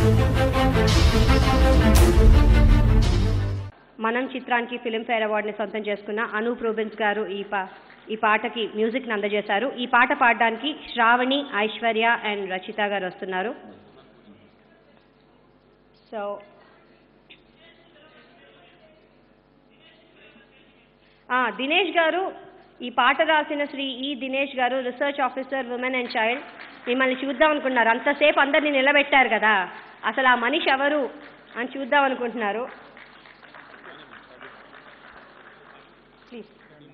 మనం చిత్రానికి ఫిలింఫేర్ అవార్డుని సొంతం చేసుకున్న అనూప్ రూబెన్స్ గారు ఈ పా ఈ పాటకి మ్యూజిక్ని అందజేశారు ఈ పాట పాడడానికి శ్రావణి ఐశ్వర్య అండ్ రచిత గారు వస్తున్నారు సో దినేష్ గారు ఈ పాట రాసిన శ్రీ ఈ దినేష్ గారు research officer women and child మిమ్మల్ని చూద్దాం అనుకున్నారు అంతసేపు అందరినీ నిలబెట్టారు కదా అసలు ఆ మనిషి ఎవరు అని చూద్దాం అనుకుంటున్నారు ప్లీజ్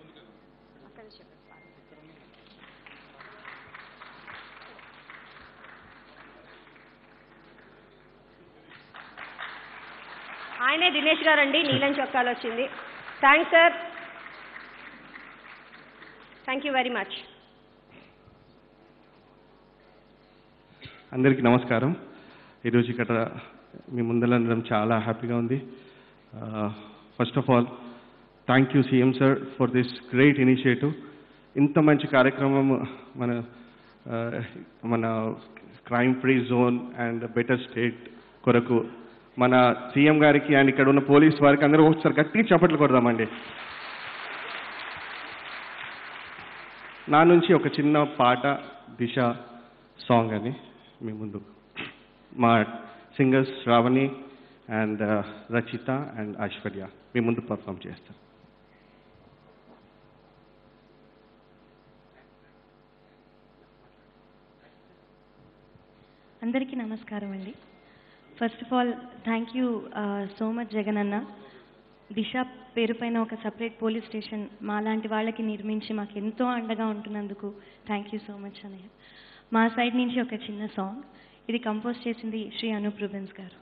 ఆయనే దినేష్ గారు అండి నీలం చొక్కాలు వచ్చింది thanks sir thank you very much అందరికీ నమస్కారం ఈరోజు ఇక్కడ మీ ముందరందరం చాలా హ్యాపీగా ఉంది first of all thank you CM sir for this great initiative ఇంత మంచి కార్యక్రమం మన ఆ, మన crime free zone and better state కొరకు మన సీఎం గారికి అండ్ ఇక్కడ ఉన్న పోలీస్ వారికి అందరూ ఒకసారి గట్టిగా చప్పట్లు కొడదామండి నా నుంచి ఒక చిన్న పాట దిశ సాంగ్ అని మీ ముందు మా singers Shravani and Rachitha and Aishwarya మీ ముందు పర్ఫామ్ చేస్తారు అందరికీ నమస్కారం అండి first of all thank you so much Jagan అన్న దిశ పేరు పైన ఒక సపరేట్ పోలీస్ స్టేషన్ మాలాంటి వాళ్ళకి నిర్మించి మాకు ఎంతో అండగా ఉంటున్నందుకు థ్యాంక్ యూ సో మచ్ అన్నయ్య మా సైడ్ నుంచి ఒక చిన్న సాంగ్ ఇది కంపోజ్ చేసింది శ్రీ అనూప్ రూబెన్స్ గారు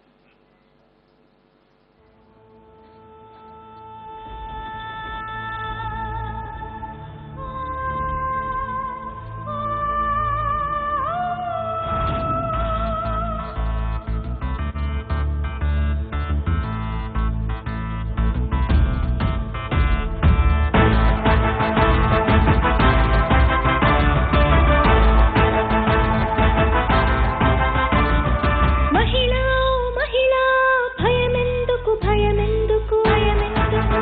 మహిళా మహిళా భయమెందుకు భయమెందుకు భయమెందుకు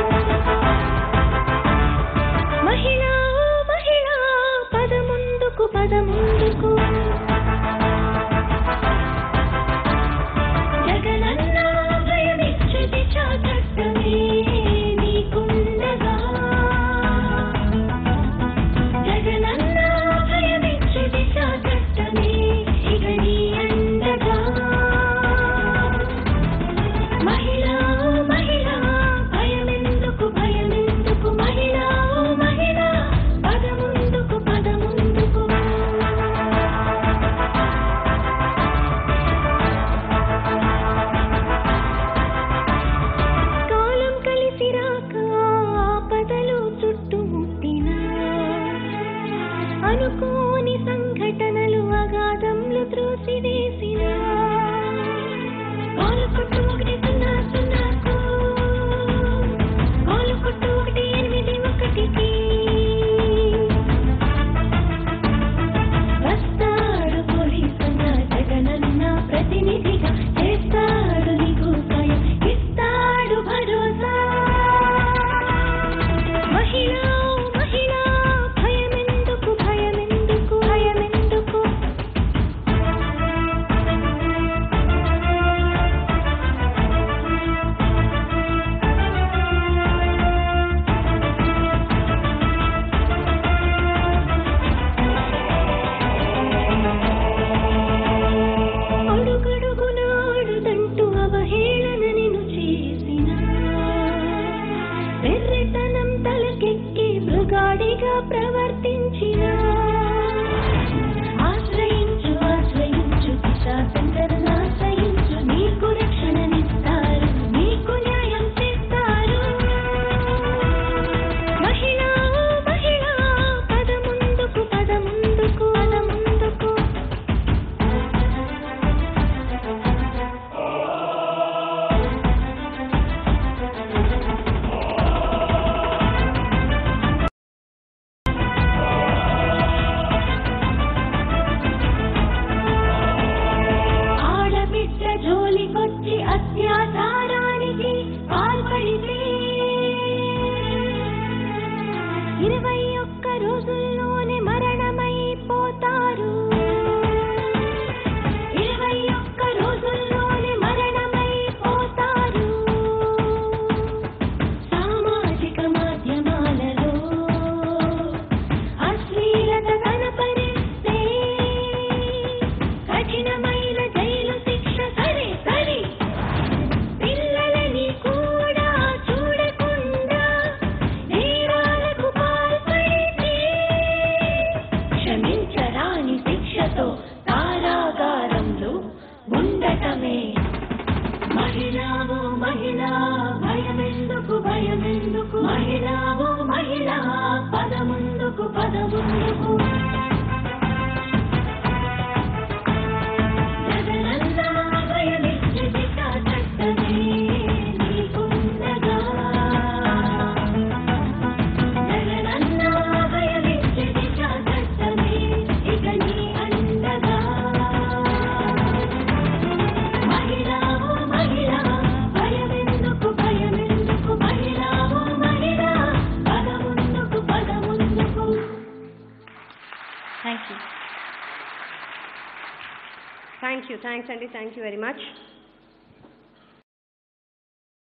మహిళా మహిళా పదముందుకు పదముందుకు జగనన్న భయమిచ్చు దిశ చట్టమే నీకుండగా జగనన్న భయమిచ్చు దిశ చట్టమే ఇక నీ అండగా మహిళా మహిళా భయమెందుకు భయమెందుకు మహిళా మహిళా పదముందుకు పదముందుకు కాలం కలిసి రాక ఆపదలు చుట్టుముట్టినా అనుకోని సంఘటనలు అగాధంలో త్రోసివేసిన కాలు కొట్టు ఒకటి సున్నా సున్నాకు కాలు కొట్టు ఒకటి ఎనిమిది ఒకటికి వస్తాడు పోలీసున్న జగనన్న ప్రతినిధిగా చేస్తాడు నీకు సాయం ఇస్తాడు భరోసా మహిళా మహిళా భయమెందుకు భయమెందుకు భయమెందుకు భయమెందుకు మహిళా ఓ మహిళా పద ముందుకు పద ముందుకు జగనన్న భయమిచ్చి దిశ చట్టమే నీకుండగా జగనన్న భయమిచ్చి దిశ చట్టమే ఇక నీ అండగా మహిళా ఓ మహిళా భయమెందుకు భయమెందుకు మహిళా ఓ మహిళా పద ముందుకు పద ముందుకు thank you thank you thanks అండి థ్యాంక్ యూ వెరీ మచ్